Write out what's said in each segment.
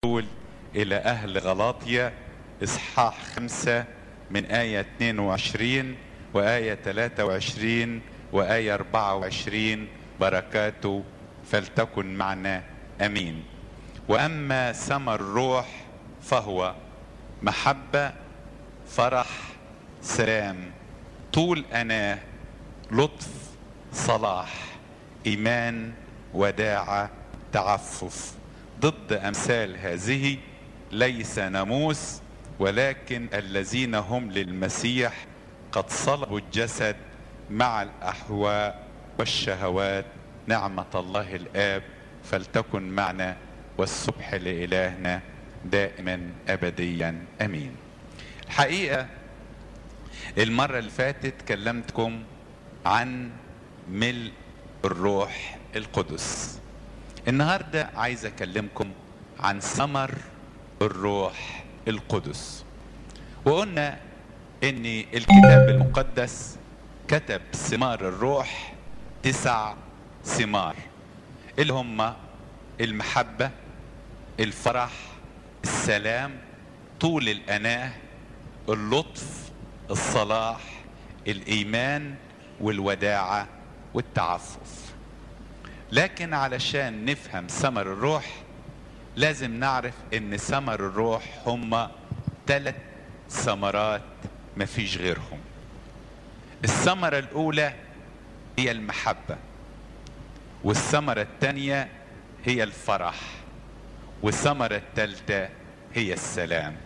يقول إلى أهل غلاطيا إصحاح خمسة من آية 22 وآية 23 وآية 24 بركاته فلتكن معنا أمين وأما ثمر الروح فهو محبة فرح سلام طول أناه لطف صلاح إيمان وداعة تعفف ضد أمثال هذه ليس ناموس ولكن الذين هم للمسيح قد صلبوا الجسد مع الأحواء والشهوات نعمة الله الآب فلتكن معنا والسبح لإلهنا دائما أبديا أمين الحقيقة المرة اللي فاتت كلمتكم عن ملء الروح القدس النهاردة عايز أكلمكم عن ثمر الروح القدس وقلنا ان الكتاب المقدس كتب ثمار الروح تسع ثمار اللي هم المحبة الفرح السلام طول الأناه اللطف الصلاح الإيمان والوداعة والتعفف لكن علشان نفهم ثمر الروح لازم نعرف ان ثمر الروح هم ثلاث ثمرات مفيش غيرهم الثمرة الأولى هي المحبة والثمرة الثانية هي الفرح والثمرة الثالثة هي السلام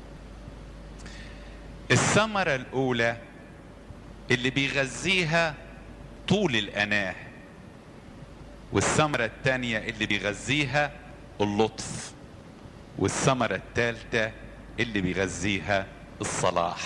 الثمرة الأولى اللي بيغذيها طول الأناه والثمرة الثانية اللي بيغذيها اللطف والثمرة الثالثة اللي بيغذيها الصلاح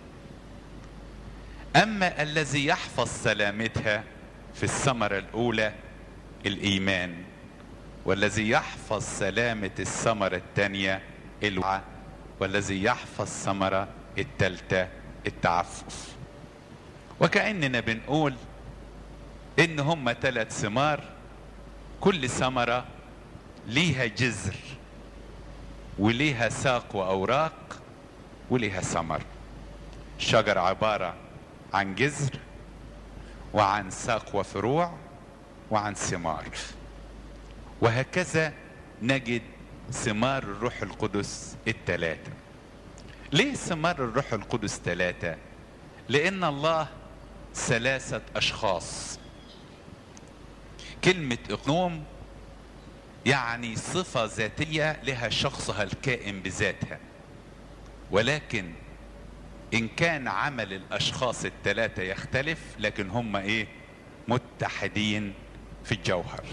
أما الذي يحفظ سلامتها في الثمرة الأولى الإيمان والذي يحفظ سلامة الثمرة الثانية الوعى والذي يحفظ ثمرة الثالثة التعفف وكأننا بنقول إن هم ثلاث ثمار كل ثمرة ليها جذر وليها ساق وأوراق وليها ثمر الشجر عبارة عن جذر وعن ساق وفروع وعن ثمار وهكذا نجد ثمار الروح القدس الثلاثة ليه ثمار الروح القدس ثلاثة لأن الله ثلاثة أشخاص كلمة إقنوم يعني صفة ذاتية لها شخصها الكائن بذاتها ولكن إن كان عمل الأشخاص الثلاثة يختلف لكن هم إيه متحدين في الجوهر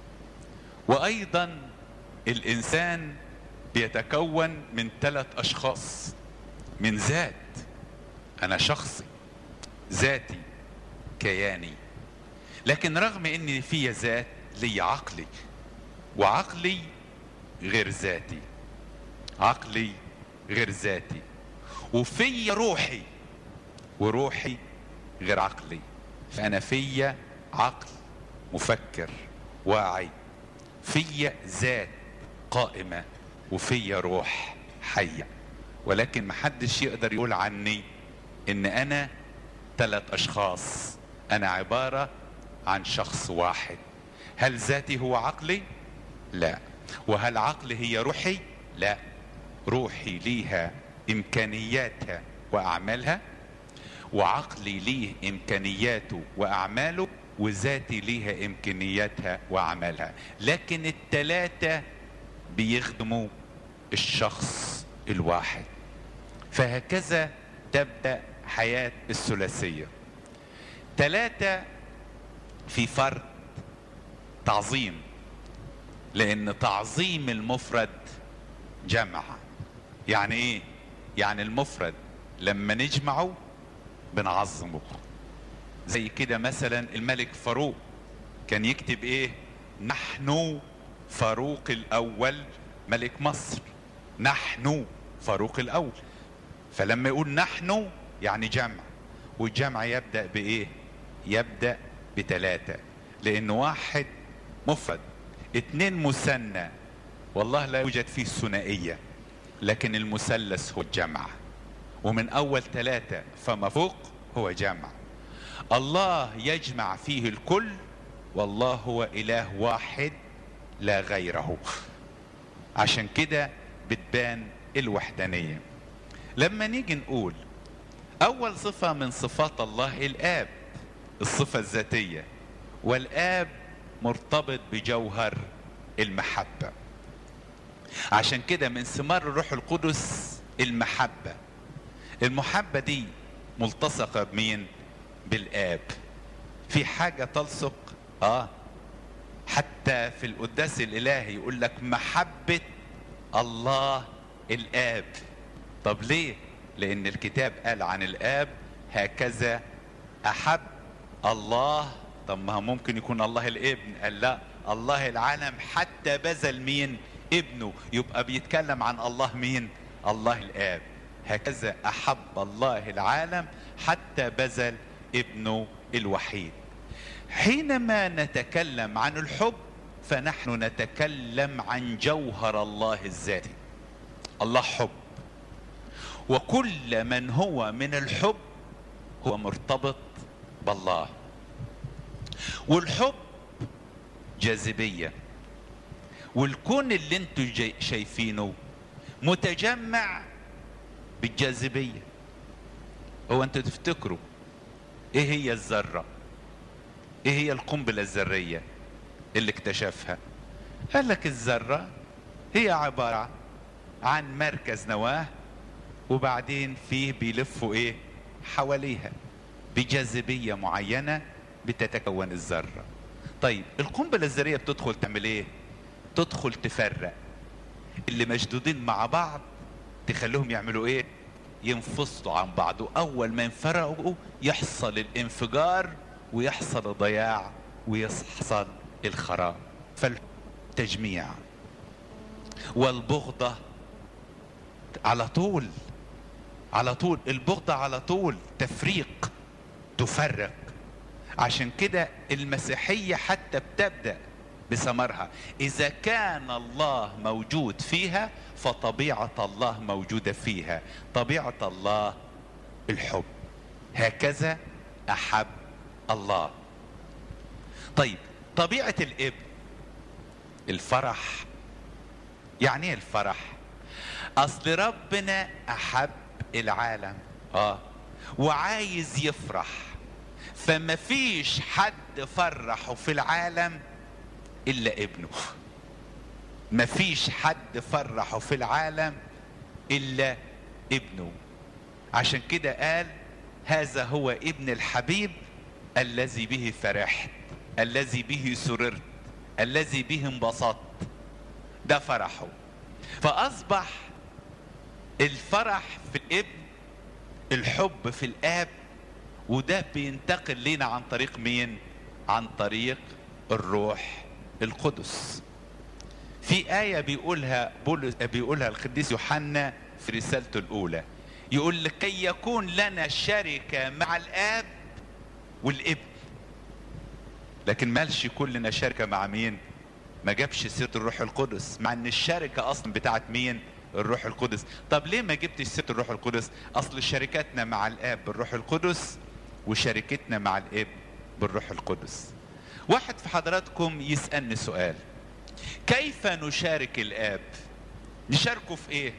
وأيضا الإنسان بيتكون من ثلاث أشخاص من ذات أنا شخصي ذاتي كياني لكن رغم ان في ذات لي عقلي وعقلي غير ذاتي عقلي غير ذاتي وفي روحي وروحي غير عقلي فانا في عقل مفكر واعي في ذات قائمة وفي روح حية ولكن محدش يقدر يقول عني ان انا ثلاث اشخاص انا عبارة عن شخص واحد هل ذاتي هو عقلي لا وهل عقلي هي روحي لا روحي ليها امكانياتها واعمالها وعقلي ليه امكانياته واعماله وذاتي ليها امكانياتها واعمالها لكن التلاتة بيخدموا الشخص الواحد فهكذا تبدأ حياة الثلاثية ثلاثة في فرد تعظيم لان تعظيم المفرد جمع يعني ايه يعني المفرد لما نجمعه بنعظمه زي كده مثلا الملك فاروق كان يكتب ايه نحن فاروق الاول ملك مصر نحن فاروق الاول فلما يقول نحن يعني جمع والجمع يبدأ بايه يبدأ بتلاتة لان واحد مفرد اتنين مثنى والله لا يوجد فيه ثنائية لكن المثلث هو الجمع ومن أول ثلاثة فما فوق هو جمع الله يجمع فيه الكل والله هو إله واحد لا غيره عشان كده بتبان الوحدانية لما نيجي نقول أول صفة من صفات الله الآب الصفة الذاتية والآب مرتبط بجوهر المحبة عشان كده من ثمار الروح القدس المحبة المحبة دي ملتصقة بمين بالآب في حاجة تلصق اه حتى في القداس الإلهي يقول لك محبة الله الآب طب ليه لأن الكتاب قال عن الآب هكذا أحب الله طب ما ممكن يكون الله الابن قال لا الله العالم حتى بذل مين ابنه يبقى بيتكلم عن الله مين الله الآب هكذا أحب الله العالم حتى بذل ابنه الوحيد حينما نتكلم عن الحب فنحن نتكلم عن جوهر الله الذاتي الله حب وكل من هو من الحب هو مرتبط بالله والحب جاذبية والكون اللي انتوا شايفينه متجمع بالجاذبية هو انتوا تفتكروا ايه هي الذرة ايه هي القنبلة الذرية اللي اكتشفها قال لك الذرة هي عبارة عن مركز نواة وبعدين فيه بيلفوا ايه حواليها بجاذبية معينة بتتكون الذرة طيب القنبلة الذرية بتدخل تعمل ايه تدخل تفرق اللي مشدودين مع بعض تخليهم يعملوا ايه ينفصلوا عن بعض واول ما ينفرقوا يحصل الانفجار ويحصل الضياع ويحصل الخراب فالتجميع والبغضة على طول على طول البغضة على طول تفريق تفرق عشان كده المسيحية حتى بتبدأ بثمرها إذا كان الله موجود فيها فطبيعة الله موجودة فيها طبيعة الله الحب هكذا أحب الله طيب طبيعة الابن الفرح يعني ايه الفرح اصل ربنا احب العالم اه وعايز يفرح فما فيش حد فرحه في العالم الا ابنه ما فيش حد فرحه في العالم الا ابنه عشان كده قال هذا هو ابن الحبيب الذي به فرحت الذي به سررت الذي به انبسطت ده فرحه فاصبح الفرح في الابن الحب في الاب وده بينتقل لنا عن طريق مين عن طريق الروح القدس في آية بيقولها بولس بيقولها القديس يوحنا في رسالته الأولى يقول لكي يكون لنا شركة مع الآب والابن لكن مالش كلنا شركة مع مين ما جابش سيرة الروح القدس مع ان الشركة اصلا بتاعت مين الروح القدس طب ليه ما جبتش سيرة الروح القدس اصل شركتنا مع الاب بالروح القدس وشركتنا مع الاب بالروح القدس واحد في حضراتكم يسألني سؤال كيف نشارك الاب نشاركه في ايه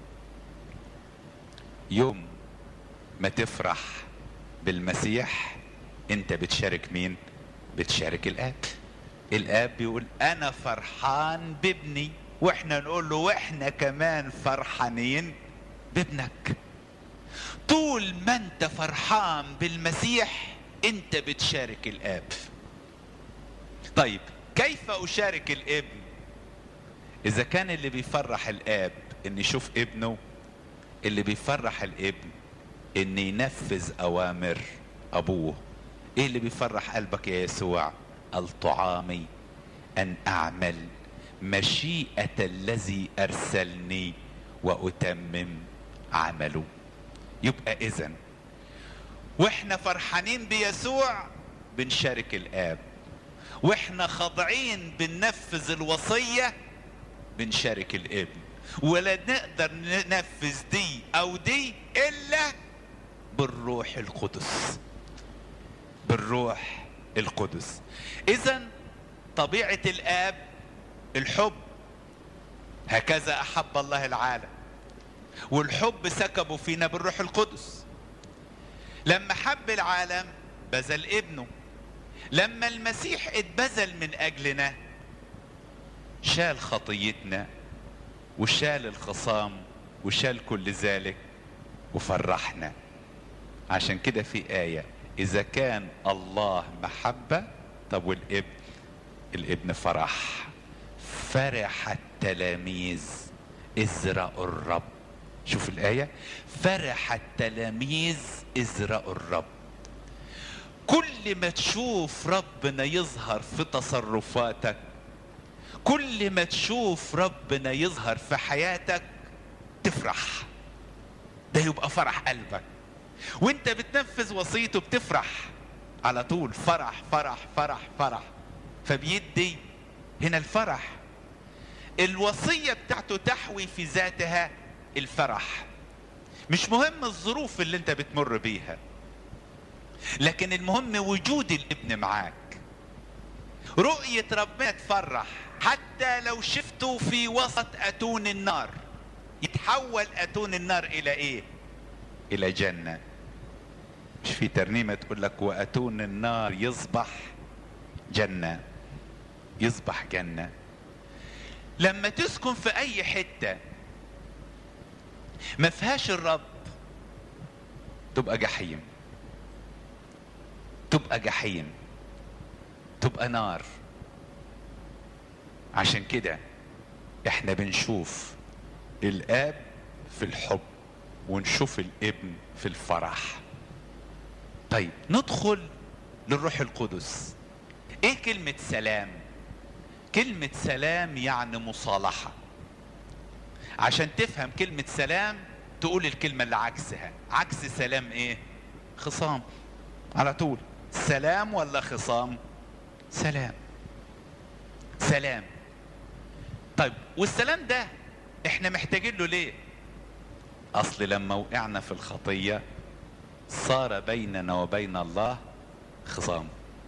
يوم ما تفرح بالمسيح انت بتشارك مين بتشارك الاب الاب بيقول انا فرحان بابني واحنا نقول له واحنا كمان فرحانين بابنك طول ما انت فرحان بالمسيح انت بتشارك الاب طيب كيف اشارك الابن اذا كان اللي بيفرح الاب ان يشوف ابنه اللي بيفرح الابن ان ينفذ اوامر ابوه ايه اللي بيفرح قلبك يا يسوع الطعامي ان اعمل مشيئة الذي ارسلني واتمم عمله يبقى اذا واحنا فرحانين بيسوع بنشارك الاب واحنا خاضعين بننفذ الوصية بنشارك الابن ولا نقدر ننفذ دي او دي الا بالروح القدس بالروح القدس اذا طبيعه الاب الحب هكذا احب الله العالم والحب سكبه فينا بالروح القدس لما حب العالم بذل ابنه لما المسيح اتبذل من اجلنا شال خطيتنا وشال الخصام وشال كل ذلك وفرحنا عشان كده في آية إذا كان الله محبة طب والابن الابن فرح فرح التلاميذ إذ رأوا الرب شوف الآية فرح التلاميذ إذ رأوا الرب كل ما تشوف ربنا يظهر في تصرفاتك كل ما تشوف ربنا يظهر في حياتك تفرح ده يبقى فرح قلبك وانت بتنفذ وصيته بتفرح على طول فرح فرح فرح فرح فبيدي هنا الفرح الوصية بتاعته تحوي في ذاتها الفرح مش مهم الظروف اللي انت بتمر بيها لكن المهم وجود الابن معاك رؤية ربنا تفرح حتى لو شفته في وسط أتون النار يتحول أتون النار إلى إيه؟ إلى جنة مش في ترنيمة تقول لك وأتون النار يصبح جنة يصبح جنة لما تسكن في أي حتة ما فيهاش الرب تبقى جحيم تبقى جحيم تبقى نار عشان كده احنا بنشوف الاب في الحب ونشوف الابن في الفرح طيب ندخل للروح القدس ايه كلمة سلام كلمة سلام يعني مصالحة عشان تفهم كلمة سلام تقول الكلمة اللي عكسها عكس سلام ايه خصام على طول سلام ولا خصام سلام سلام طيب والسلام ده احنا محتاجين له ليه اصل لما وقعنا في الخطيه صار بيننا وبين الله خصام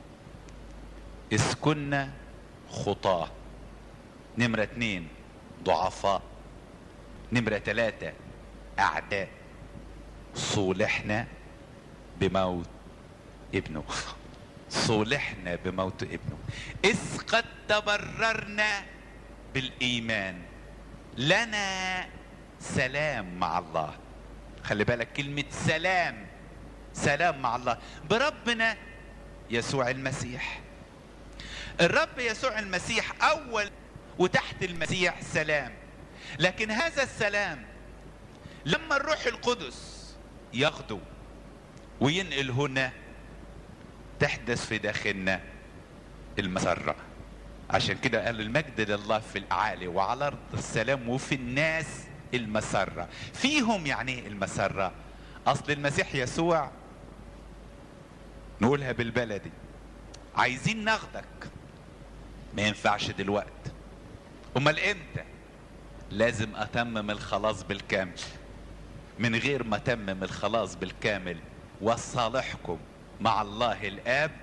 اذ كنا خطاه نمرة اتنين ضعفاء نمرة تلاتة أعداء صولحنا بموت ابنه صولحنا بموت ابنه إذ قد تبررنا بالإيمان لنا سلام مع الله خلي بالك كلمة سلام سلام مع الله بربنا يسوع المسيح الرب يسوع المسيح أول وتحت المسيح سلام لكن هذا السلام لما الروح القدس ياخده وينقل هنا تحدث في داخلنا المسرة عشان كده قال المجد لله في الأعالي وعلى أرض السلام وفي الناس المسرة فيهم يعني ايه المسرة أصل المسيح يسوع نقولها بالبلدي عايزين ناخدك ما ينفعش دلوقت امال امتى لازم اتمم الخلاص بالكامل من غير ما اتمم الخلاص بالكامل وصالحكم مع الله الاب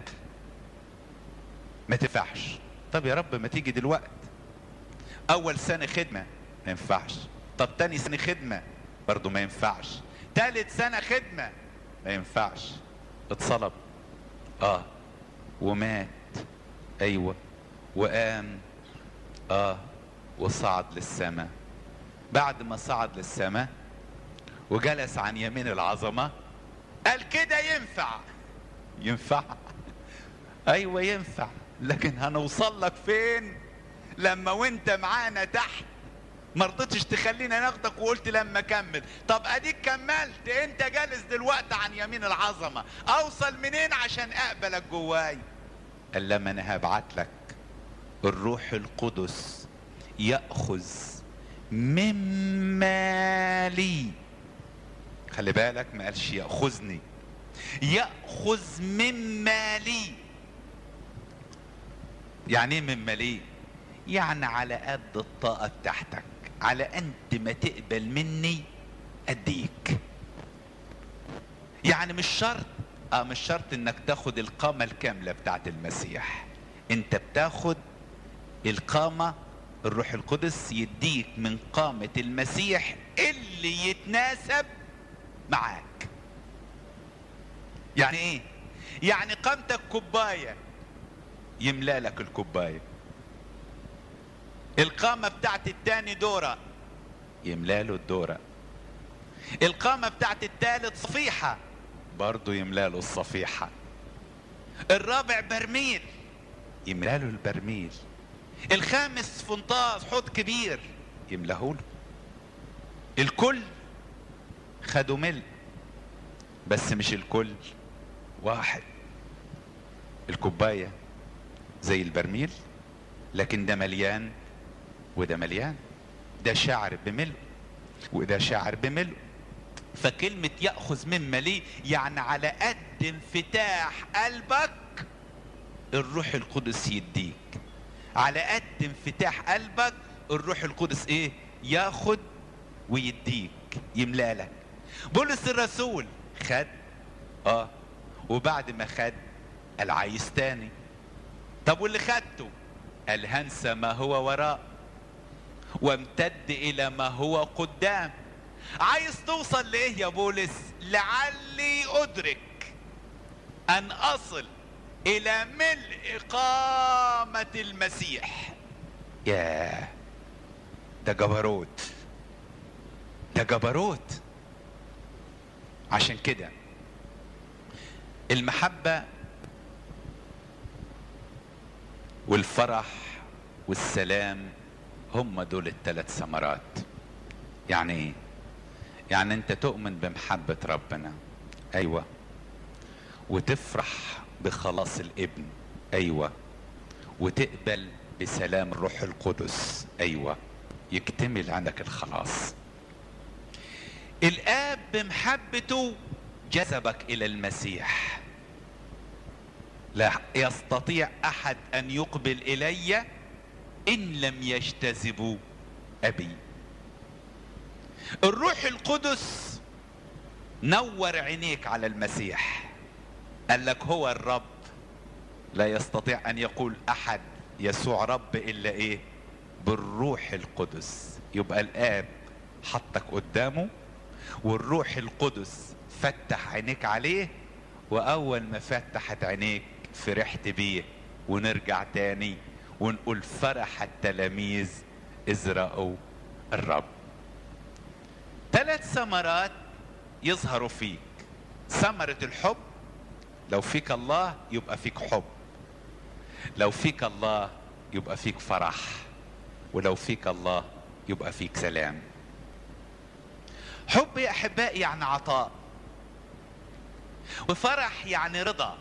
ما تنفعش طب يا رب ما تيجي دلوقت اول سنه خدمه ما ينفعش طب تاني سنه خدمه برضو ما ينفعش تالت سنه خدمه ما ينفعش اتصلب اه ومات ايوه وقام اه وصعد للسماء بعد ما صعد للسماء وجلس عن يمين العظمه قال كده ينفع ينفع ايوه ينفع لكن هنوصل لك فين لما وانت معانا تحت ما رضيتش تخلينا ناخدك وقلت لما اكمل طب اديك كملت انت جالس دلوقتي عن يمين العظمه اوصل منين عشان اقبلك جواي قال لما انا هبعت لك الروح القدس ياخذ مما لي خلي بالك ما قالش ياخذني ياخذ مما لي يعني ايه مما لي يعني على قد الطاقة بتاعتك على قد ما تقبل مني اديك يعني مش شرط اه مش شرط انك تاخد القامة الكاملة بتاعت المسيح انت بتاخد القامة الروح القدس يديك من قامة المسيح اللي يتناسب معاك يعني ايه يعني قامتك كوباية يملا لك الكوباية القامة بتاعت التاني دورة يملا له الدورة القامة بتاعت التالت صفيحة برضه يملا له الصفيحة الرابع برميل يملا له البرميل الخامس فنطاس حوض كبير يملاه له الكل خدوا ملء بس مش الكل واحد الكوباية زي البرميل لكن ده مليان وده مليان ده شاعر بملء وده شاعر بملء فكلمة يأخذ من مليء يعني على قد انفتاح قلبك الروح القدس يديك على قد انفتاح قلبك الروح القدس ايه ياخد ويديك يملالك بولس الرسول خد اه وبعد ما خد قال عايز تاني طب واللي خدته قال هنسى ما هو وراء وامتد الى ما هو قدام عايز توصل لايه يا بولس لعلي ادرك ان اصل الى ملء قامة المسيح ياه ده جبروت ده جبروت عشان كده المحبة والفرح والسلام هم دول الثلاث ثمرات يعني ايه يعني انت تؤمن بمحبة ربنا ايوه وتفرح بخلاص الابن ايوه وتقبل بسلام الروح القدس ايوه يكتمل عندك الخلاص الاب بمحبته جذبك الى المسيح لا يستطيع احد ان يقبل الي ان لم يجتذبوا ابي الروح القدس نور عينيك على المسيح قال لك هو الرب لا يستطيع ان يقول احد يسوع رب الا ايه بالروح القدس يبقى الاب حطك قدامه والروح القدس فتح عينيك عليه واول ما فتحت عينيك فرحت بيه ونرجع تاني ونقول فرح التلاميذ اذ راوا الرب ثلاث ثمرات يظهروا فيك ثمرة الحب لو فيك الله يبقى فيك حب لو فيك الله يبقى فيك فرح ولو فيك الله يبقى فيك سلام حب يا احبائي يعني عطاء وفرح يعني رضا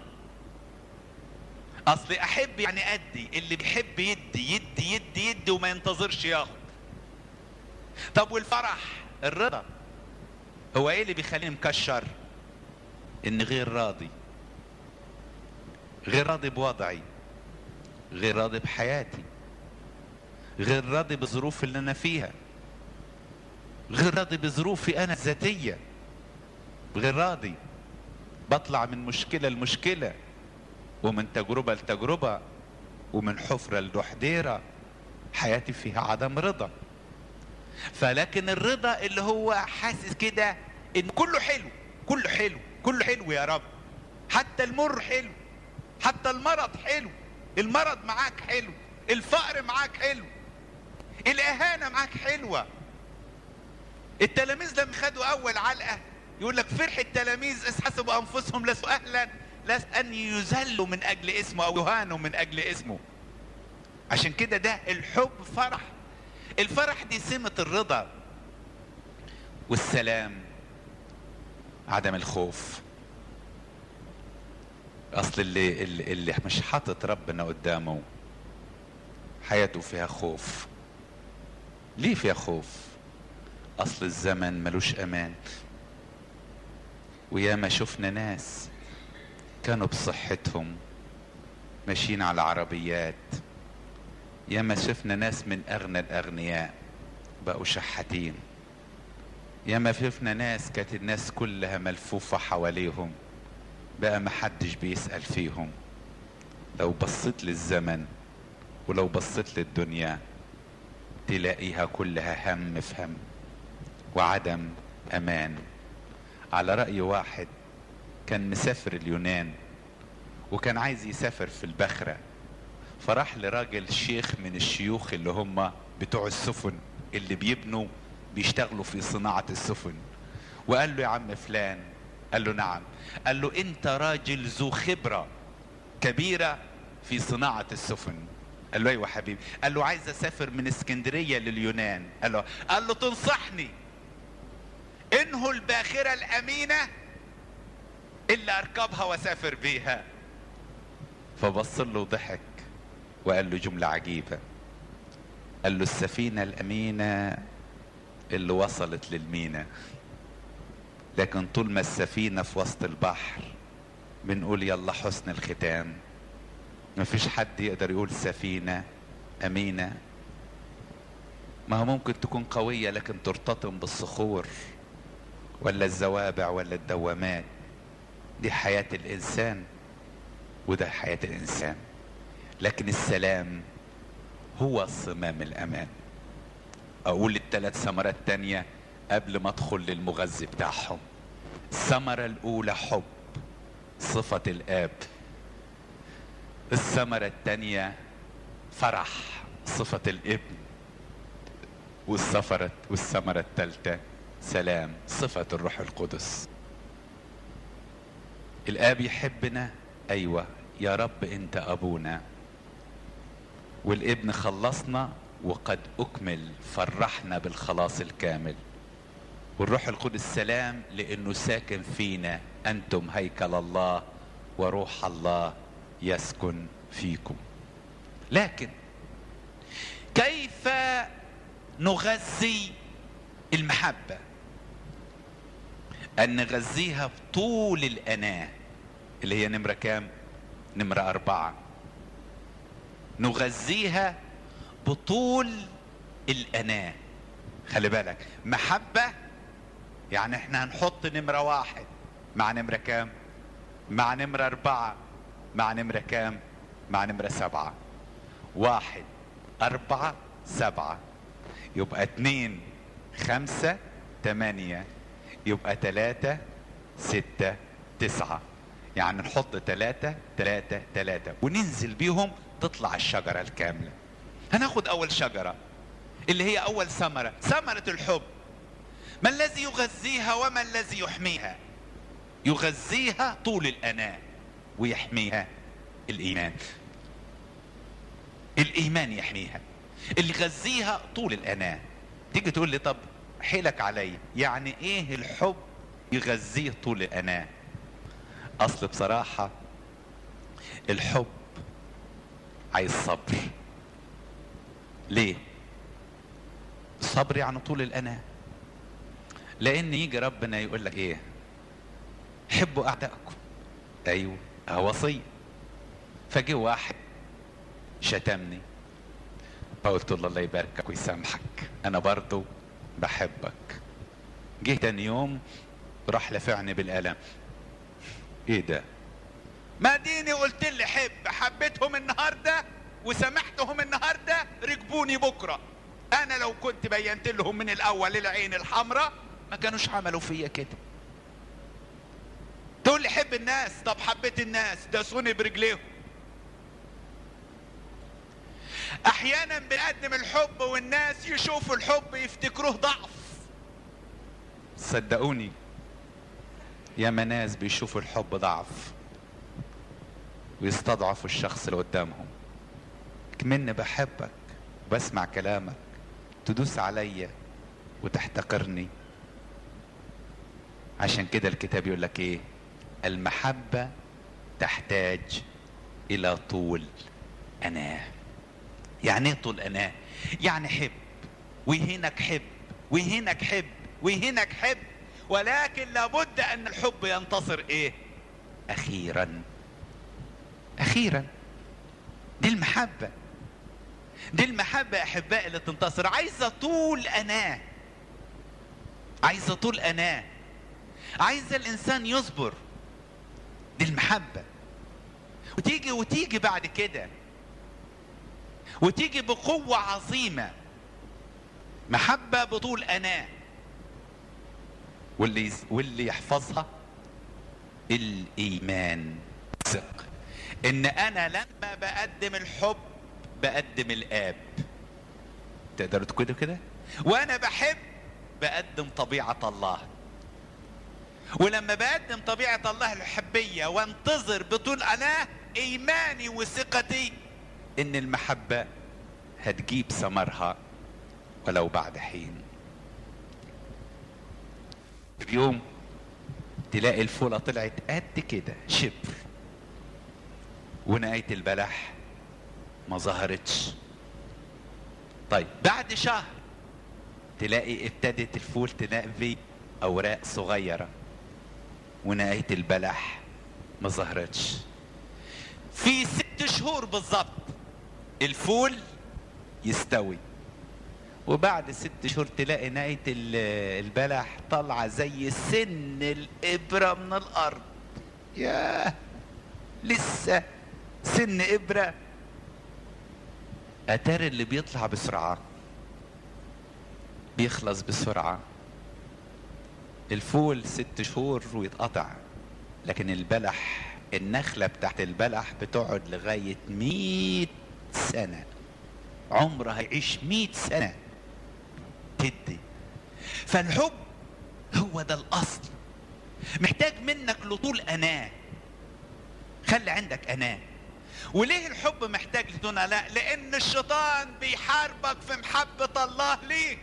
اصل احب يعني ادي اللي بيحب يدي يدي يدي يدي وما ينتظرش ياخد طب والفرح الرضا هو ايه اللي بيخليني مكشر ان غير راضي غير راضي بوضعي غير راضي بحياتي غير راضي بالظروف اللي انا فيها غير راضي بظروفي انا الذاتيه غير راضي بطلع من مشكله لمشكله ومن تجربه لتجربه ومن حفره لحديره حياتي فيها عدم رضا فلكن الرضا اللي هو حاسس كده ان كله حلو كله حلو كله حلو يا رب حتى المر حلو حتى المرض حلو المرض معاك حلو الفقر معاك حلو الاهانه معاك حلوه التلاميذ لما خدوا اول علقه يقول لك فرح التلاميذ اذ حسبوا انفسهم لسوا اهلا لا ان يذلوا من اجل اسمه او يهانوا من اجل اسمه عشان كده ده الحب فرح الفرح دي سمة الرضا والسلام عدم الخوف اصل اللي اللي, اللي مش حاطط ربنا قدامه حياته فيها خوف ليه فيها خوف اصل الزمن ملوش امان وياما شفنا ناس كانوا بصحتهم ماشيين على عربيات ياما شفنا ناس من اغنى الاغنياء بقوا شحاتين ياما شفنا ناس كانت الناس كلها ملفوفة حواليهم بقى محدش بيسأل فيهم لو بصيت للزمن ولو بصيت للدنيا تلاقيها كلها هم في هم وعدم امان على رأي واحد كان مسافر اليونان وكان عايز يسافر في البخرة فراح لراجل شيخ من الشيوخ اللي هم بتوع السفن اللي بيبنوا بيشتغلوا في صناعة السفن وقال له يا عم فلان قال له نعم قال له انت راجل ذو خبرة كبيرة في صناعة السفن قال له ايوه حبيبي قال له عايز اسافر من اسكندرية لليونان قال له قال له تنصحني انه الباخرة الامينة اللي اركبها واسافر بيها فبص له وضحك وقال له جملة عجيبة قال له السفينة الأمينة اللي وصلت للمينا لكن طول ما السفينة في وسط البحر بنقول يلا حسن الختام مفيش حد يقدر يقول سفينة أمينة ما هو ممكن تكون قوية لكن ترتطم بالصخور ولا الزوابع ولا الدوامات دي حياة الإنسان وده حياة الإنسان لكن السلام هو صمام الأمان أقول الثلاث ثمرات تانية قبل ما أدخل للمغذي بتاعهم الثمرة الأولى حب صفة الآب الثمرة التانية فرح صفة الابن والثمرة والثمرة الثالثة سلام صفة الروح القدس الآب يحبنا أيوة يا رب أنت أبونا والابن خلصنا وقد أكمل فرحنا بالخلاص الكامل والروح القدس سلام لأنه ساكن فينا أنتم هيكل الله وروح الله يسكن فيكم لكن كيف نغذي المحبة أن نغذيها بطول الأناة اللي هي نمرة كام نمرة أربعة نغذيها بطول الأناة خلي بالك محبة يعني احنا هنحط نمرة واحد مع نمرة كام مع نمرة أربعة مع نمرة كام مع نمرة سبعة واحد أربعة سبعة يبقى اتنين خمسة تمانية يبقى تلاتة ستة تسعة يعني نحط تلاتة تلاتة تلاتة وننزل بيهم تطلع الشجرة الكاملة هناخد أول شجرة اللي هي أول ثمرة ثمرة الحب ما الذي يغذيها وما الذي يحميها يغذيها طول الأناة ويحميها الإيمان الإيمان يحميها اللي يغذيها طول الأناة تيجي تقول لي طب حيلك علي يعني ايه الحب يغذيه طول الأناة اصل بصراحة الحب عايز صبر ليه صبر يعني طول الأناة لان يجي ربنا يقول لك ايه حبوا اعدائكم ايوه وصية فجه واحد شتمني فقلت له الله يباركك ويسامحك انا برضو بحبك جه تاني يوم راح لفعني بالقلم ايه ده ما ديني قلت لي حب حبيتهم النهارده وسامحتهم النهارده ركبوني بكره انا لو كنت بينت لهم من الاول العين الحمراء ما كانوش عملوا فيا كده تقول لي حب الناس طب حبيت الناس داسوني برجليهم احيانا بنقدم الحب والناس يشوفوا الحب يفتكروه ضعف صدقوني يا ناس بيشوفوا الحب ضعف ويستضعفوا الشخص اللي قدامهم كمني بحبك وبسمع كلامك تدوس عليا وتحتقرني عشان كده الكتاب يقول لك ايه المحبة تحتاج الى طول اناه يعني ايه طول اناه يعني حب ويهينك حب ويهينك حب ويهينك حب ولكن لابد ان الحب ينتصر ايه اخيرا اخيرا دي المحبة دي المحبة أحبائي اللي تنتصر عايزة طول أناة عايزة طول أناة عايزة الإنسان يصبر دي المحبة وتيجي وتيجي بعد كده وتيجي بقوة عظيمة محبة بطول أناة واللي واللي يحفظها الإيمان ثق إن أنا لما بقدم الحب بقدم الآب تقدروا تقولوا كده وأنا بحب بقدم طبيعة الله ولما بقدم طبيعة الله الحبية وانتظر بطول أنا إيماني وثقتي إن المحبة هتجيب ثمرها ولو بعد حين في يوم تلاقي الفولة طلعت قد كده شبر ونقاية البلح ما ظهرتش طيب بعد شهر تلاقي ابتدت الفول تنقي اوراق صغيره ونقاية البلح ما ظهرتش في ست شهور بالظبط الفول يستوي وبعد ست شهور تلاقي نهاية البلح طالعة زي سن الإبرة من الأرض ياه لسه سن إبرة أتار اللي بيطلع بسرعة بيخلص بسرعة الفول ست شهور ويتقطع لكن البلح النخلة بتاعت البلح بتقعد لغاية مئة سنة عمرها هيعيش مئة سنة تدي فالحب هو ده الأصل محتاج منك لطول أناة خلي عندك أناة وليه الحب محتاج لطول أناة لأن الشيطان بيحاربك في محبة الله ليك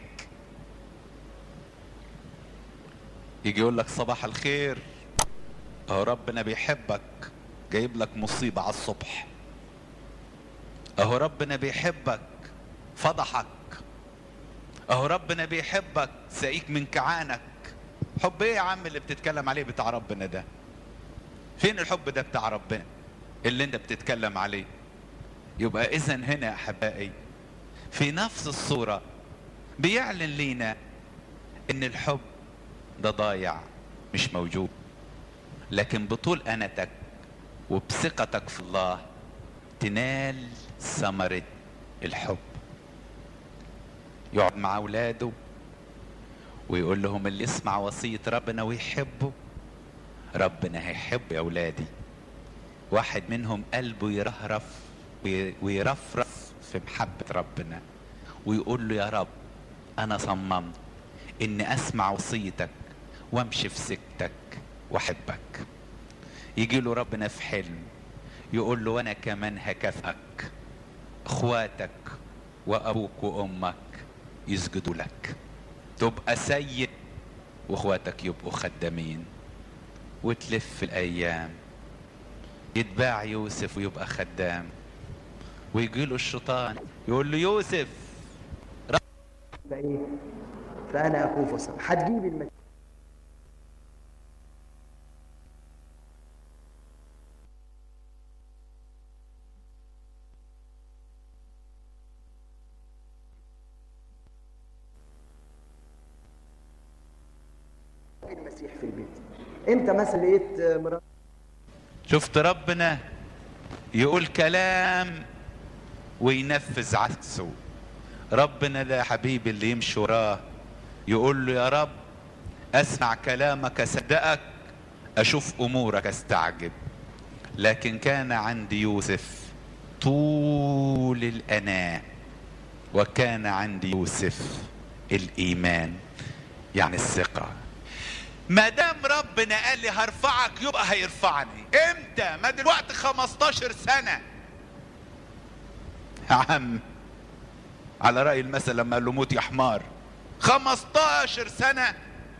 يجي يقول لك صباح الخير اهو ربنا بيحبك جايب لك مصيبة على الصبح اهو ربنا بيحبك فضحك اهو ربنا بيحبك ساقيك من كعانك حب ايه يا عم اللي بتتكلم عليه بتاع ربنا ده فين الحب ده بتاع ربنا اللي انت بتتكلم عليه يبقى اذا هنا يا احبائي في نفس الصورة بيعلن لينا ان الحب ده ضايع مش موجود لكن بطول انتك وبثقتك في الله تنال ثمرة الحب يقعد مع اولاده ويقول لهم اللي يسمع وصية ربنا ويحبه ربنا هيحب يا اولادي واحد منهم قلبه يرهرف ويرفرف في محبة ربنا ويقول له يا رب انا صممت اني اسمع وصيتك وامشي في سكتك واحبك يجي له ربنا في حلم يقول له وانا كمان هكافئك اخواتك وابوك وامك يسجدوا لك تبقى سيد واخواتك يبقوا خدامين وتلف الايام يتباع يوسف ويبقى خدام ويجي له الشيطان يقول له يوسف فايه فانا اكون فصل هتجيب المسيح المسيح في البيت انت مثلا لقيت مرات شفت ربنا يقول كلام وينفذ عكسه ربنا ده يا حبيبي اللي يمشي وراه يقول له يا رب اسمع كلامك اصدقك اشوف امورك استعجب لكن كان عند يوسف طول الاناه وكان عند يوسف الايمان يعني الثقه ما دام ربنا قال لي هرفعك يبقى هيرفعني امتى ما دلوقتي 15 سنه يا عم على رأي المثل لما قال له موت يا حمار 15 سنة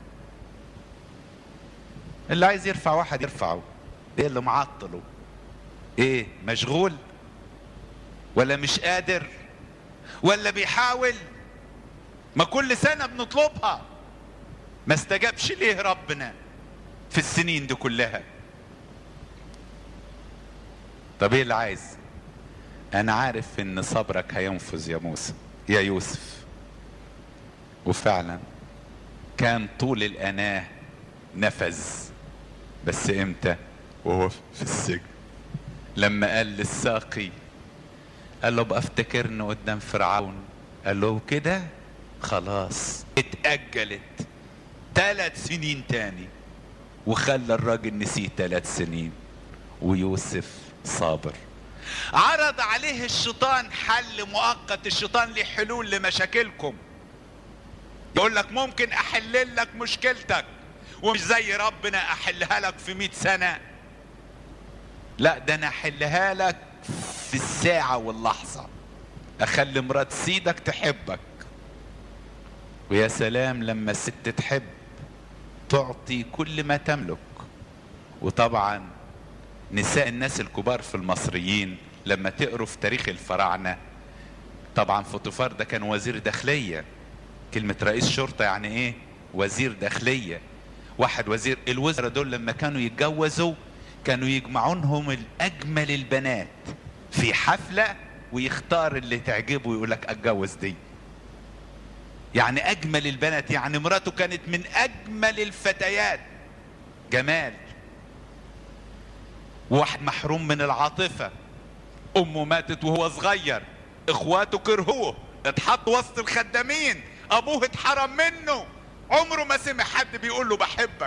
اللي عايز يرفع واحد يرفعه ايه اللي معطله ايه مشغول ولا مش قادر ولا بيحاول ما كل سنة بنطلبها ما استجابش ليه ربنا في السنين دي كلها طب ايه اللي عايز انا عارف ان صبرك هينفذ يا موسى يا يوسف وفعلا كان طول الاناه نفذ بس امتى وهو في السجن لما قال للساقي قال له بقى افتكرني قدام فرعون قال له كده خلاص اتأجلت ثلاث سنين تاني وخلى الراجل نسيه ثلاث سنين ويوسف صابر عرض عليه الشيطان حل مؤقت الشيطان ليه حلول لمشاكلكم يقول لك ممكن احل لك مشكلتك ومش زي ربنا احلها لك في مئة سنة لا ده انا احلها لك في الساعة واللحظة اخلي مرات سيدك تحبك ويا سلام لما الست تحب تعطي كل ما تملك وطبعا نساء الناس الكبار في المصريين لما تقروا في تاريخ الفراعنة طبعا فوتوفار ده كان وزير داخلية كلمة رئيس شرطة يعني ايه وزير داخلية واحد وزير الوزراء دول لما كانوا يتجوزوا كانوا يجمعونهم الأجمل البنات في حفلة ويختار اللي تعجبه ويقول لك اتجوز دي يعني اجمل البنات يعني مراته كانت من اجمل الفتيات جمال واحد محروم من العاطفة امه ماتت وهو صغير اخواته كرهوه اتحط وسط الخدامين ابوه اتحرم منه عمره ما سمع حد بيقول له بحبك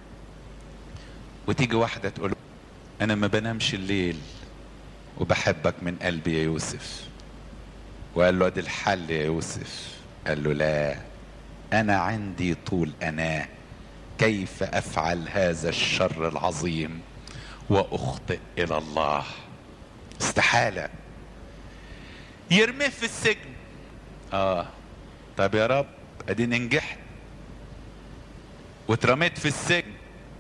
وتيجي واحدة تقول انا ما بنامش الليل وبحبك من قلبي يا يوسف وقال له ادي الحل يا يوسف قال له لا انا عندي طول اناه كيف افعل هذا الشر العظيم واخطئ الى الله استحاله يرميه في السجن اه طب يا رب اديني نجحت واترميت في السجن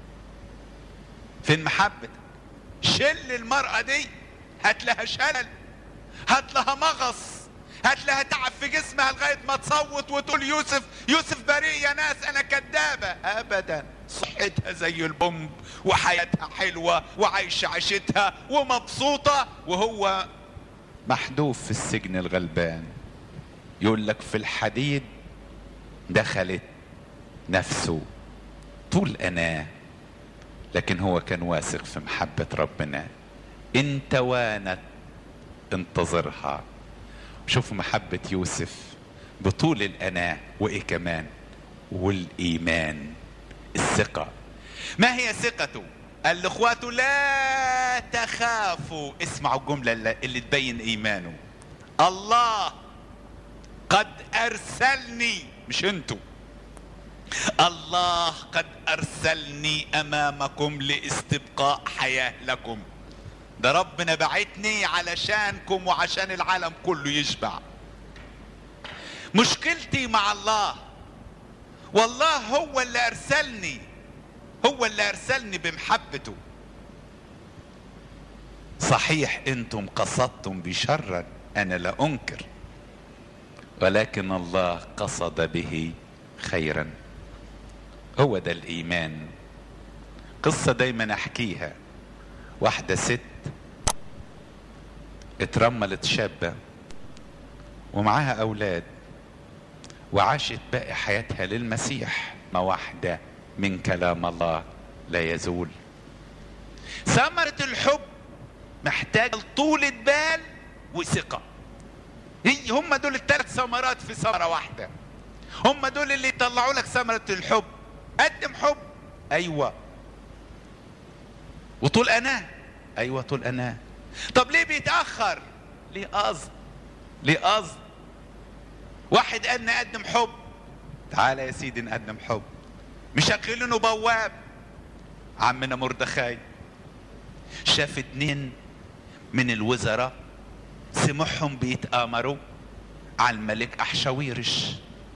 فين محبتك شل المرأة دي هات لها شلل هات لها مغص هات لها تعب في جسمها لغاية ما تصوت وتقول يوسف يوسف بريء يا ناس انا كدابة ابدا صحتها زي البومب وحياتها حلوة وعايشة عيشتها ومبسوطة وهو محذوف في السجن الغلبان يقول لك في الحديد دخلت نفسه طول اناه لكن هو كان واثق في محبة ربنا ان توانت انتظرها شوفوا محبة يوسف بطول الأناة وإيه كمان والإيمان الثقة ما هي ثقته قال لاخواته لا تخافوا اسمعوا الجملة اللي تبين إيمانه الله قد أرسلني مش انتوا الله قد أرسلني أمامكم لاستبقاء حياة لكم ده ربنا بعتني علشانكم وعشان العالم كله يشبع مشكلتي مع الله والله هو اللي ارسلني هو اللي ارسلني بمحبته صحيح انتم قصدتم بشرا انا لا انكر ولكن الله قصد به خيرا هو ده الايمان قصه دايما احكيها واحده ست اترملت شابة ومعاها أولاد وعاشت باقي حياتها للمسيح ما واحدة من كلام الله لا يزول ثمرة الحب محتاجة طولة بال وثقة هي هم دول الثلاث ثمرات في ثمرة واحدة هم دول اللي يطلعوا لك ثمرة الحب قدم حب أيوة وطول أناه أيوة طول أناه طب ليه بيتأخر ليه قصد ليه قصد واحد قال نقدم حب تعالى يا سيدي نقدم حب مشغلينه بواب عمنا مردخاي شاف اتنين من الوزراء سمعهم بيتآمروا على الملك أحشاويرش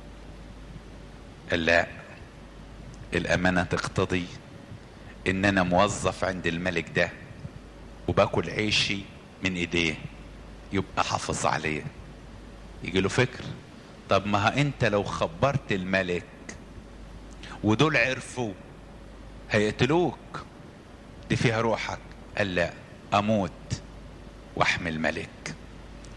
قال لا الأمانة تقتضي إن أنا موظف عند الملك ده وباكل عيشي من ايديه يبقى حافظ عليه يجي له فكر طب ما انت لو خبرت الملك ودول عرفوا هيقتلوك دي فيها روحك قال لا اموت واحمي الملك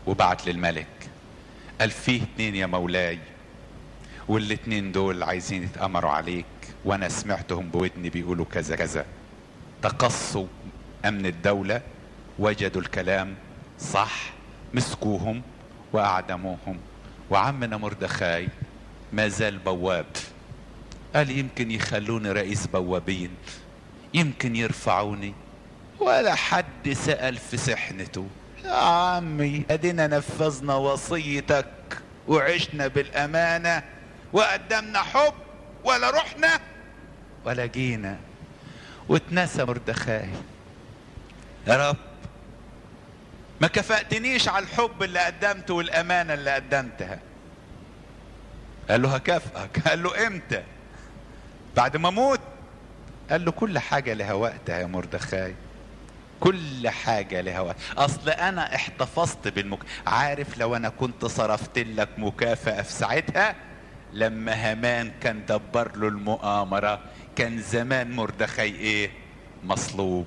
وبعت للملك قال فيه اتنين يا مولاي والاتنين دول عايزين يتأمروا عليك وانا سمعتهم بودني بيقولوا كذا كذا تقصوا امن الدولة وجدوا الكلام صح مسكوهم واعدموهم وعمنا مردخاي ما زال بواب قال يمكن يخلوني رئيس بوابين يمكن يرفعوني ولا حد سأل في سحنته يا عمي ادينا نفذنا وصيتك وعشنا بالامانة وقدمنا حب ولا رحنا ولا جينا واتنسى مردخاي يا رب ما كفأتنيش على الحب اللي قدمته والامانة اللي قدمتها قال له هكافئك قال له امتى بعد ما اموت قال له كل حاجة لها وقتها يا مردخاي كل حاجة لها وقت اصل انا احتفظت بالمك عارف لو انا كنت صرفت لك مكافأة في ساعتها لما هامان كان دبر له المؤامرة كان زمان مردخاي ايه مصلوب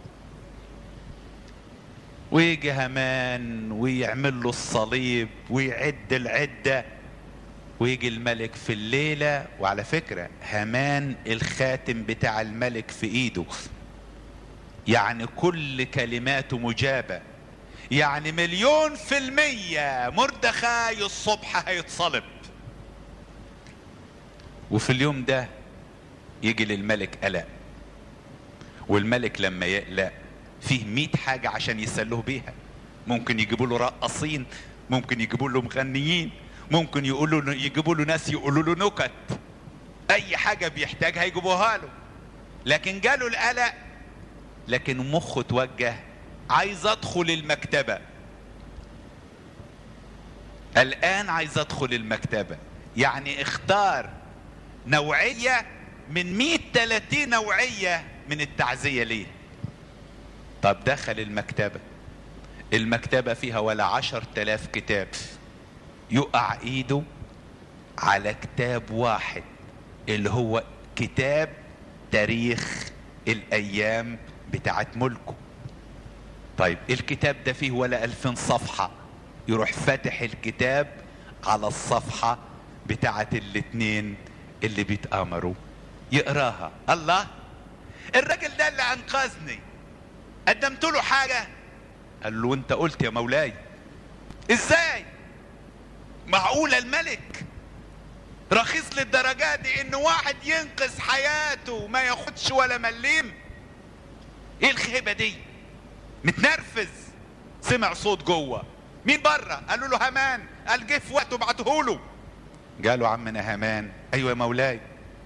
ويجي هامان ويعمل له الصليب ويعد العدة ويجي الملك في الليلة وعلى فكرة هامان الخاتم بتاع الملك في ايده يعني كل كلماته مجابة يعني مليون في المية مردخاي الصبح هيتصلب وفي اليوم ده يجي للملك قلق والملك لما يقلق فيه مئة حاجة عشان يسلوه بيها ممكن يجيبوا له رقاصين ممكن يجيبوا له مغنيين ممكن يقولوا له يجيبوا له ناس يقولوا له نكت اي حاجة بيحتاجها يجيبوها له لكن جاله القلق لكن مخه توجه عايز ادخل المكتبة الان عايز ادخل المكتبة يعني اختار نوعية من 130 نوعية من التعزية ليه طب دخل المكتبة المكتبة فيها ولا عشر تلاف كتاب يقع ايده على كتاب واحد اللي هو كتاب تاريخ الايام بتاعت ملكه طيب الكتاب ده فيه ولا الفين صفحة يروح فاتح الكتاب على الصفحة بتاعت الاتنين اللي بيتآمروا يقراها الله الراجل ده اللي انقذني قدمت له حاجة قال له انت قلت يا مولاي ازاي معقولة الملك رخيص للدرجة دي ان واحد ينقذ حياته ما ياخدش ولا مليم ايه الخيبة دي متنرفز سمع صوت جوه مين بره قالوا له هامان قال جه في وقته بعته له قالوا عمنا هامان ايوه يا مولاي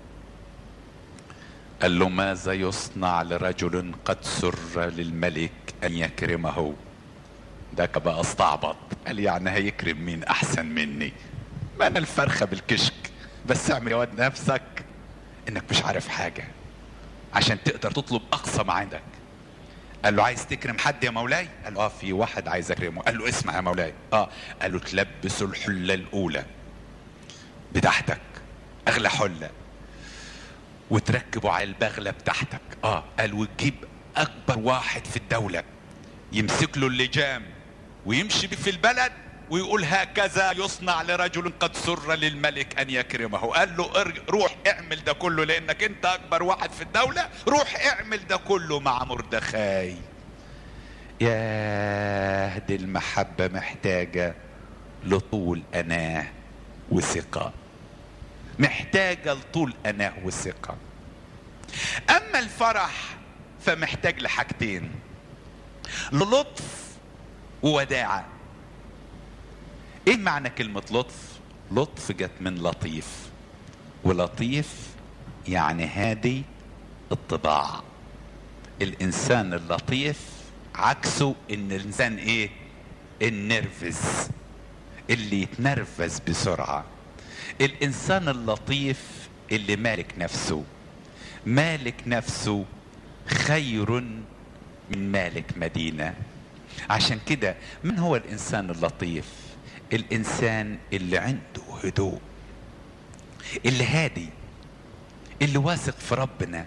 قال له ماذا يصنع لرجل قد سر للملك ان يكرمه ده بقى استعبط قال يعني هيكرم مين احسن مني ما انا الفرخه بالكشك بس اعمل يا واد نفسك انك مش عارف حاجه عشان تقدر تطلب اقصى ما عندك قال له عايز تكرم حد يا مولاي قال له اه في واحد عايز اكرمه قال له اسمع يا مولاي اه قال له تلبسه الحله الاولى بتاعتك اغلى حله وتركبه على البغلة بتاعتك اه قال وتجيب اكبر واحد في الدولة يمسك له اللجام ويمشي بيه في البلد ويقول هكذا يصنع لرجل قد سر للملك ان يكرمه قال له ارج... روح اعمل ده كله لانك انت اكبر واحد في الدولة روح اعمل ده كله مع مردخاي ياه دي المحبة محتاجة لطول اناه وثقة محتاجة لطول اناه وثقة اما الفرح فمحتاج لحاجتين للطف ووداعة ايه معنى كلمة لطف لطف جت من لطيف ولطيف يعني هادي الطباع الانسان اللطيف عكسه ان الانسان ايه النرفز اللي يتنرفز بسرعة الانسان اللطيف اللي مالك نفسه مالك نفسه خير من مالك مدينة عشان كده من هو الانسان اللطيف الانسان اللي عنده هدوء اللي هادي اللي واثق في ربنا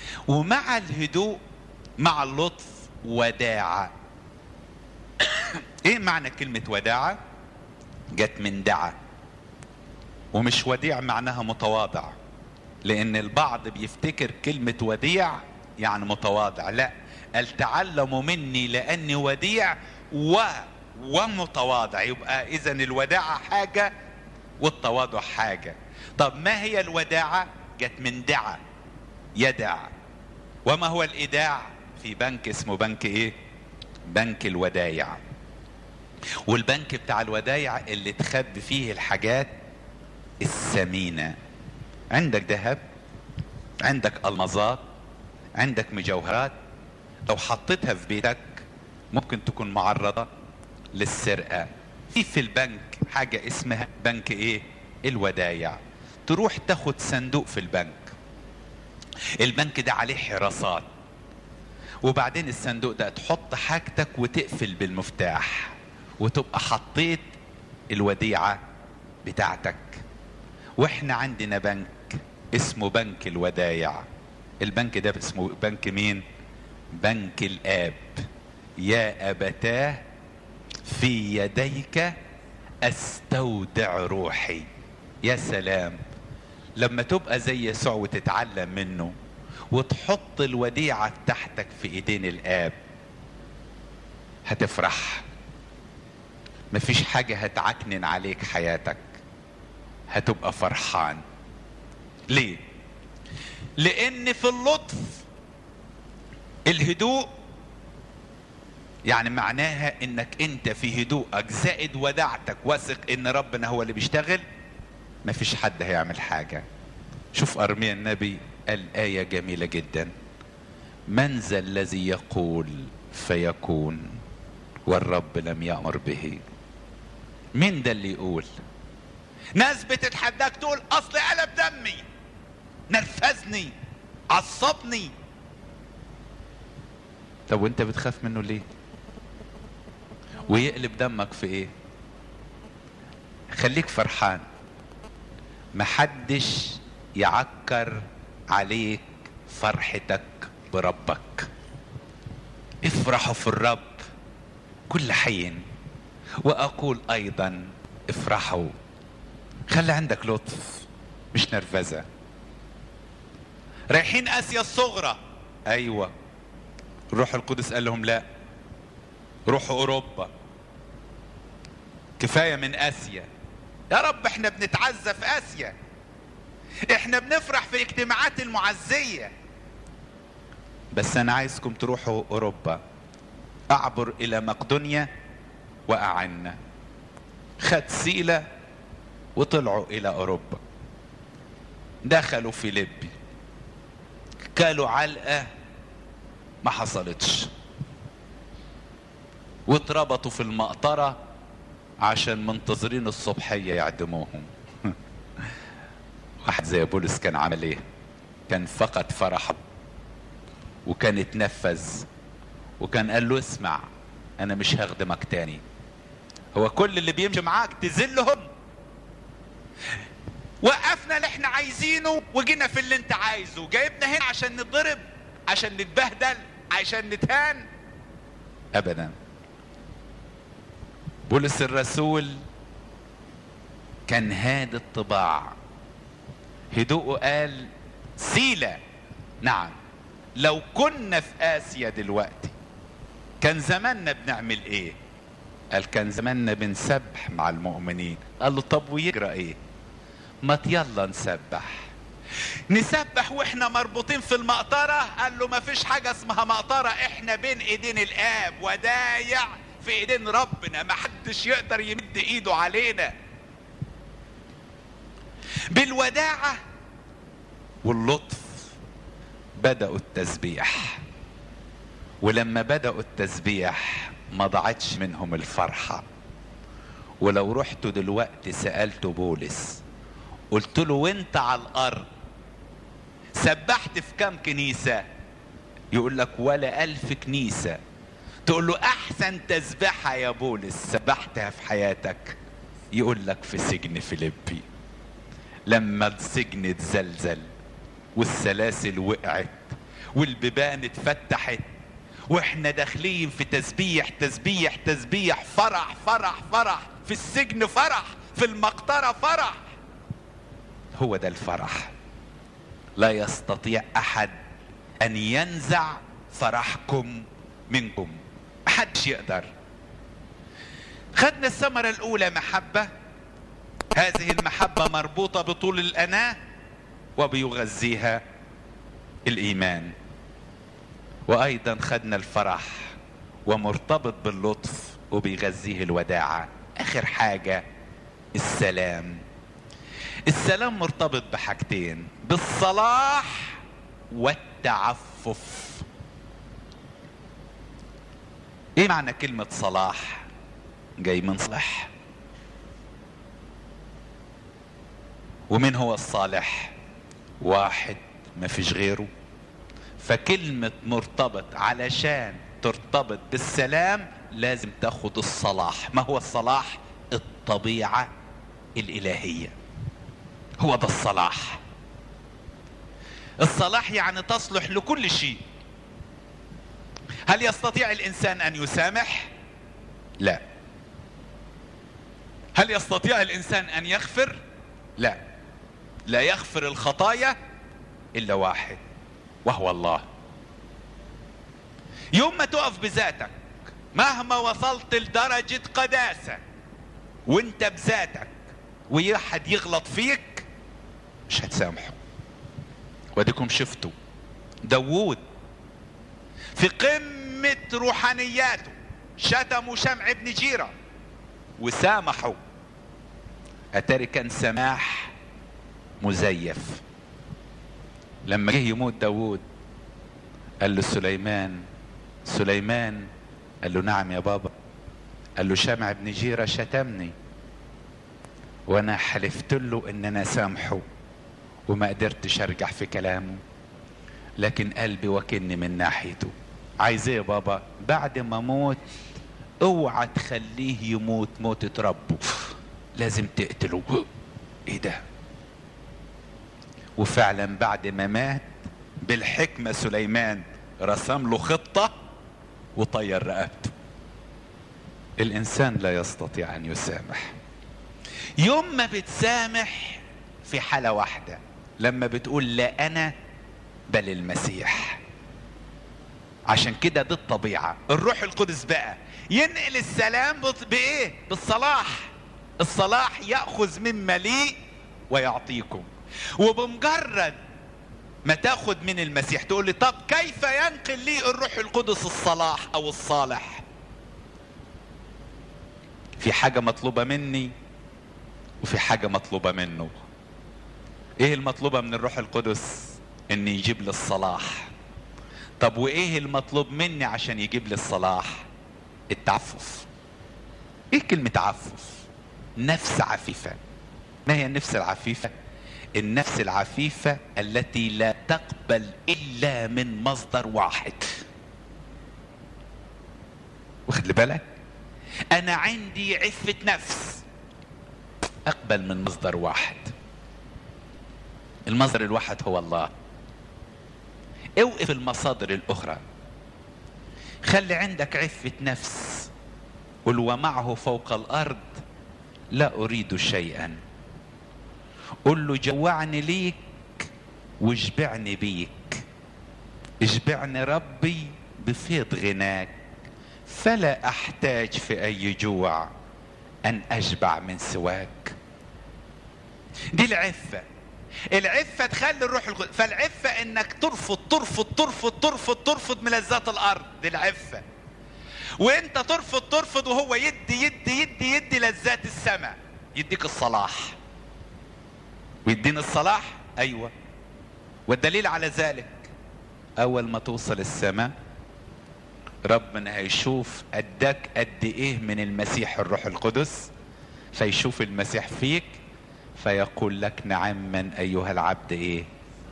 ومع الهدوء مع اللطف وداعة ايه معنى كلمة وداعة جت من دعا ومش وديع معناها متواضع لان البعض بيفتكر كلمة وديع يعني متواضع لا قال تعلموا مني لاني وديع و ومتواضع يبقى اذا الوداعة حاجة والتواضع حاجة طب ما هي الوداعة جت من دعا يدع وما هو الايداع في بنك اسمه بنك ايه بنك الودايع والبنك بتاع الودايع اللي تخبي فيه الحاجات الثمينة عندك ذهب عندك المظات عندك مجوهرات لو حطيتها في بيتك ممكن تكون معرضة للسرقة في في البنك حاجة اسمها بنك ايه الودايع تروح تاخد صندوق في البنك البنك ده عليه حراسات وبعدين الصندوق ده تحط حاجتك وتقفل بالمفتاح وتبقى حطيت الوديعة بتاعتك واحنا عندنا بنك اسمه بنك الودايع البنك ده اسمه بنك مين بنك الاب يا ابتاه في يديك استودع روحي يا سلام لما تبقى زي يسوع وتتعلم منه وتحط الوديعة بتاعتك في ايدين الاب هتفرح مفيش حاجة هتعكنن عليك حياتك هتبقى فرحان ليه لان في اللطف الهدوء يعني معناها انك انت في هدوءك زائد وداعتك واثق ان ربنا هو اللي بيشتغل مفيش حد هيعمل حاجة شوف ارميا النبي قال آية جميلة جدا من ذا الذي يقول فيكون والرب لم يأمر به مين ده اللي يقول ناس بتتحداك تقول اصل قلب دمي نرفزني عصبني طب وانت بتخاف منه ليه ويقلب دمك في ايه خليك فرحان محدش يعكر عليك فرحتك بربك افرحوا في الرب كل حين واقول ايضا افرحوا خلي عندك لطف مش نرفزه رايحين اسيا الصغرى ايوه الروح القدس قال لهم لا روحوا اوروبا كفايه من اسيا يا رب احنا بنتعزى في اسيا احنا بنفرح في اجتماعات المعزيه بس انا عايزكم تروحوا اوروبا اعبر الى مقدونيا واعنا خد سيله وطلعوا الى اوروبا دخلوا فيليبي كلوا علقه ما حصلتش واتربطوا في المقطره عشان منتظرين الصبحيه يعدموهم واحد زي بولس كان عمل ايه كان فقد فرحه وكان اتنفذ وكان قال له اسمع انا مش هخدمك تاني هو كل اللي بيمشي معاك تذلهم وقفنا اللي احنا عايزينه وجينا في اللي انت عايزه جايبنا هنا عشان نتضرب عشان نتبهدل عشان نتهان ابدا بولس الرسول كان هادي الطباع هدوءه قال سيلة نعم لو كنا في آسيا دلوقتي كان زماننا بنعمل ايه قال كان زماننا بنسبح مع المؤمنين قال له طب ويجرى ايه ما يلا نسبح نسبح واحنا مربوطين في المقطرة قال له ما فيش حاجة اسمها مقطرة احنا بين ايدين الاب ودايع في ايدين ربنا ما حدش يقدر يمد ايده علينا بالوداعة واللطف بدأوا التسبيح ولما بدأوا التسبيح ما ضاعتش منهم الفرحة ولو رحت دلوقتي سألت بولس قلت له وانت على الأرض سبحت في كام كنيسة يقول لك ولا ألف كنيسة تقول له أحسن تسبحة يا بولس سبحتها في حياتك يقول لك في سجن فيليبي لما السجن اتزلزل والسلاسل وقعت والبيبان اتفتحت واحنا داخلين في تسبيح تسبيح تسبيح فرح فرح فرح في السجن فرح في المقطرة فرح هو ده الفرح لا يستطيع احد ان ينزع فرحكم منكم محدش يقدر خدنا الثمرة الاولى محبة هذه المحبة مربوطة بطول الاناة وبيغذيها الايمان وايضا خدنا الفرح ومرتبط باللطف وبيغذيه الوداعة اخر حاجة السلام السلام مرتبط بحاجتين بالصلاح والتعفف ايه معنى كلمة صلاح جاي من صلح ومين هو الصالح واحد ما فيش غيره فكلمة مرتبط علشان ترتبط بالسلام لازم تاخد الصلاح ما هو الصلاح الطبيعة الإلهية هو ده الصلاح الصلاح يعني تصلح لكل شيء هل يستطيع الإنسان أن يسامح لا هل يستطيع الإنسان أن يغفر لا لا يغفر الخطايا إلا واحد وهو الله يوم ما تقف بذاتك مهما وصلت لدرجة قداسة وانت بذاتك ويحد يغلط فيك مش هتسامحه واديكم شفتوا داوود في قمة روحانياته شتموا شمع ابن جيرة وسامحوا اتاري كان سماح مزيف لما جه يموت داوود قال له سليمان سليمان قال له نعم يا بابا قال له شمع ابن جيرة شتمني وانا حلفت له ان انا سامحه وما قدرتش ارجع في كلامه لكن قلبي وكني من ناحيته عايز ايه يا بابا بعد ما اموت اوعى تخليه يموت موتة ربه لازم تقتله ايه ده وفعلا بعد ما مات بالحكمة سليمان رسم له خطة وطير رقبته الانسان لا يستطيع ان يسامح يوم ما بتسامح في حالة واحدة لما بتقول لا انا بل المسيح عشان كده دي الطبيعة الروح القدس بقى ينقل السلام بايه بالصلاح الصلاح يأخذ من مليء ويعطيكم وبمجرد ما تاخد من المسيح تقول لي طب كيف ينقل لي الروح القدس الصلاح او الصالح في حاجة مطلوبة مني وفي حاجة مطلوبة منه ايه المطلوبة من الروح القدس ان يجيب لي الصلاح طب وايه المطلوب مني عشان يجيب لي الصلاح التعفف ايه كلمة عفف نفس عفيفة ما هي النفس العفيفة النفس العفيفة التي لا تقبل الا من مصدر واحد واخد لي بالك انا عندي عفة نفس اقبل من مصدر واحد المصدر الواحد هو الله اوقف المصادر الاخرى خلي عندك عفة نفس قل ومعه فوق الارض لا اريد شيئا قل له جوعني ليك واشبعني بيك اشبعني ربي بفيض غناك فلا احتاج في اي جوع ان اشبع من سواك دي العفه العفه تخلي الروح القدس فالعفه انك ترفض ترفض ترفض ترفض ترفض ملذات الارض دي العفه وانت ترفض ترفض وهو يدي يدي يدي يدي لذات السماء يديك الصلاح ويديني الصلاح ايوه والدليل على ذلك اول ما توصل السماء ربنا هيشوف قدك قد ايه من المسيح الروح القدس فيشوف المسيح فيك فيقول لك نعما ايها العبد ايه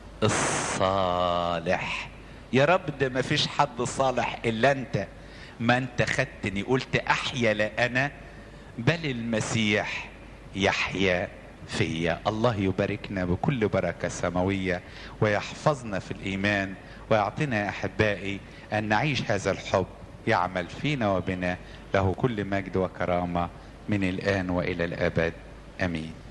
الصالح يا رب ده ما فيش حد صالح الا انت ما انت خدتني قلت احيا لا انا بل المسيح يحيا فيا الله يباركنا بكل بركة سماوية ويحفظنا في الإيمان ويعطينا يا أحبائي أن نعيش هذا الحب يعمل فينا وبنا له كل مجد وكرامة من الآن وإلى الأبد آمين